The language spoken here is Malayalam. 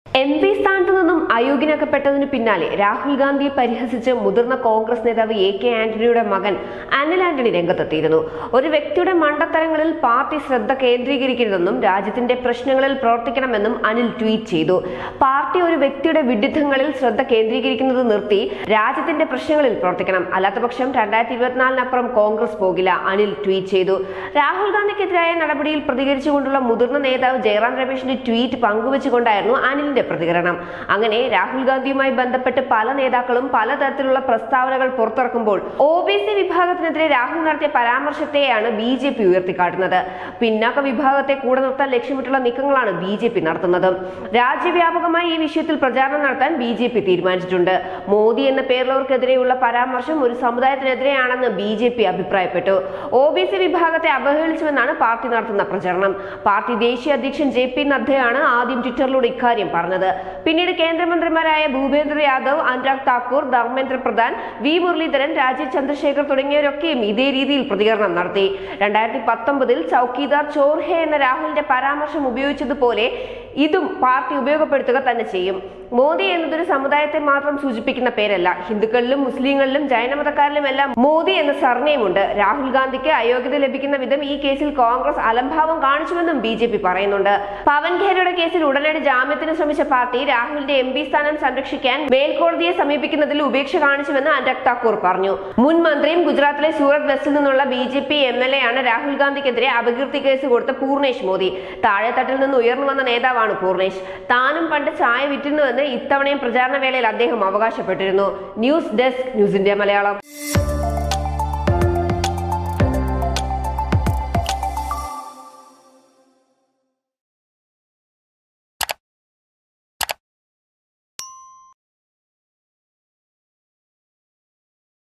എം പി സ്ഥാനത്ത് നിന്നും അയോഗ്യനാക്കപ്പെട്ടതിന് പിന്നാലെ രാഹുൽ ഗാന്ധിയെ പരിഹസിച്ച് മുതിർന്ന കോൺഗ്രസ് നേതാവ് എ കെ ആന്റണിയുടെ മകൻ അനിൽ ആന്റണി രംഗത്തെത്തിയിരുന്നു ഒരു വ്യക്തിയുടെ മണ്ടത്തരങ്ങളിൽ പാർട്ടി ശ്രദ്ധ കേന്ദ്രീകരിക്കരുതെന്നും രാജ്യത്തിന്റെ പ്രശ്നങ്ങളിൽ പ്രവർത്തിക്കണമെന്നും അനിൽ ട്വീറ്റ് ചെയ്തു പാർട്ടി ഒരു വ്യക്തിയുടെ വിഡിത്തങ്ങളിൽ ശ്രദ്ധ കേന്ദ്രീകരിക്കുന്നത് നിർത്തി രാജ്യത്തിന്റെ പ്രശ്നങ്ങളിൽ പ്രവർത്തിക്കണം അല്ലാത്തപക്ഷം രണ്ടായിരത്തി ഇരുപത്തിനാലിനപ്പുറം കോൺഗ്രസ് പോകില്ല അനിൽ ട്വീറ്റ് ചെയ്തു രാഹുൽ ഗാന്ധിക്കെതിരായ നടപടിയിൽ പ്രതികരിച്ചുകൊണ്ടുള്ള മുതിർന്ന നേതാവ് ജയറാം രമേശിന്റെ ട്വീറ്റ് പങ്കുവച്ചുകൊണ്ടായിരുന്നു അനിലിന്റെ പ്രതികരണം അങ്ങനെ രാഹുൽ ഗാന്ധിയുമായി ബന്ധപ്പെട്ട് പല നേതാക്കളും പലതരത്തിലുള്ള പ്രസ്താവനകൾ പുറത്തിറക്കുമ്പോൾ ഒ ബി സി വിഭാഗത്തിനെതിരെ രാഹുൽ നടത്തിയ പരാമർശത്തെയാണ് ബി ജെ പി ഉയർത്തിക്കാട്ടുന്നത് പിന്നാക്ക വിഭാഗത്തെ കൂടെ നിർത്താൻ ലക്ഷ്യമിട്ടുള്ള നീക്കങ്ങളാണ് ബി ജെ പി നടത്തുന്നത് രാജ്യവ്യാപകമായി ഈ വിഷയത്തിൽ പ്രചാരണം നടത്താൻ ബി ജെ പി തീരുമാനിച്ചിട്ടുണ്ട് മോദി എന്ന പേരുള്ളവർക്കെതിരെയുള്ള പരാമർശം ഒരു സമുദായത്തിനെതിരെയാണെന്ന് ബി ജെ പി അഭിപ്രായപ്പെട്ടു ഒ ബി സി വിഭാഗത്തെ അവഹേളിച്ചുവെന്നാണ് പാർട്ടി നടത്തുന്ന പ്രചരണം പാർട്ടി ദേശീയ അധ്യക്ഷൻ ജെ പി നദ്ദയാണ് ആദ്യം ട്വിറ്ററിലൂടെ ഇക്കാര്യം പറഞ്ഞത് പിന്നീട് കേന്ദ്രമന്ത്രിമാരായ ഭൂപേന്ദ്ര യാദവ് അനുരാഗ് താക്കൂർ ധർമ്മേന്ദ്ര പ്രധാൻ വി മുരളീധരൻ രാജീവ് ചന്ദ്രശേഖർ തുടങ്ങിയവരൊക്കെയും ഇതേ രീതിയിൽ പ്രതികരണം നടത്തി രണ്ടായിരത്തി പത്തൊമ്പതിൽ ചൌക്കീദാർ ചോർഹെ എന്ന രാഹുലിന്റെ പരാമർശം ഉപയോഗിച്ചതുപോലെ ഇതും പാർട്ടി ഉപയോഗപ്പെടുത്തുക തന്നെ ചെയ്യും മോദി എന്നതൊരു സമുദായത്തെ മാത്രം സൂചിപ്പിക്കുന്ന പേരല്ല ഹിന്ദുക്കളിലും മുസ്ലിങ്ങളിലും ജൈനമതക്കാരിലും എല്ലാം മോദി എന്ന സർനെയിം ഉണ്ട് രാഹുൽ ഗാന്ധിക്ക് അയോഗ്യത ലഭിക്കുന്ന വിധം ഈ കേസിൽ കോൺഗ്രസ് അലംഭാവം കാണിച്ചുവെന്നും ബി ജെ പി പറയുന്നുണ്ട് പവൻ ഖേരയുടെ കേസിൽ ഉടനടി ജാമ്യത്തിന് ശ്രമിച്ച പാർട്ടി രാഹുലിന്റെ എം പി സ്ഥാനം സംരക്ഷിക്കാൻ മേൽക്കോടതിയെ സമീപിക്കുന്നതിൽ ഉപേക്ഷ കാണിച്ചുവെന്ന് അനുരാഗ് താക്കൂർ പറഞ്ഞു മുൻ മന്ത്രിയും ഗുജറാത്തിലെ സൂറത്ത് വെസ്റ്റിൽ നിന്നുള്ള B J P M L A ആണ് രാഹുൽ ഗാന്ധിക്കെതിരെ അപകീർത്തി കേസ് കൊടുത്ത പൂർണേഷ് മോദി താഴെത്തട്ടിൽ നിന്ന് ഉയർന്നു വന്ന നേതാവാണ് പൂർണേഷ് താനും പണ്ട് ചായ വിറ്റിരുന്നുവെന്ന് ഇത്തവണയും പ്രചാരണ വേളയിൽ അദ്ദേഹം അവകാശപ്പെട്ടിരുന്നു news desk news India Malayalam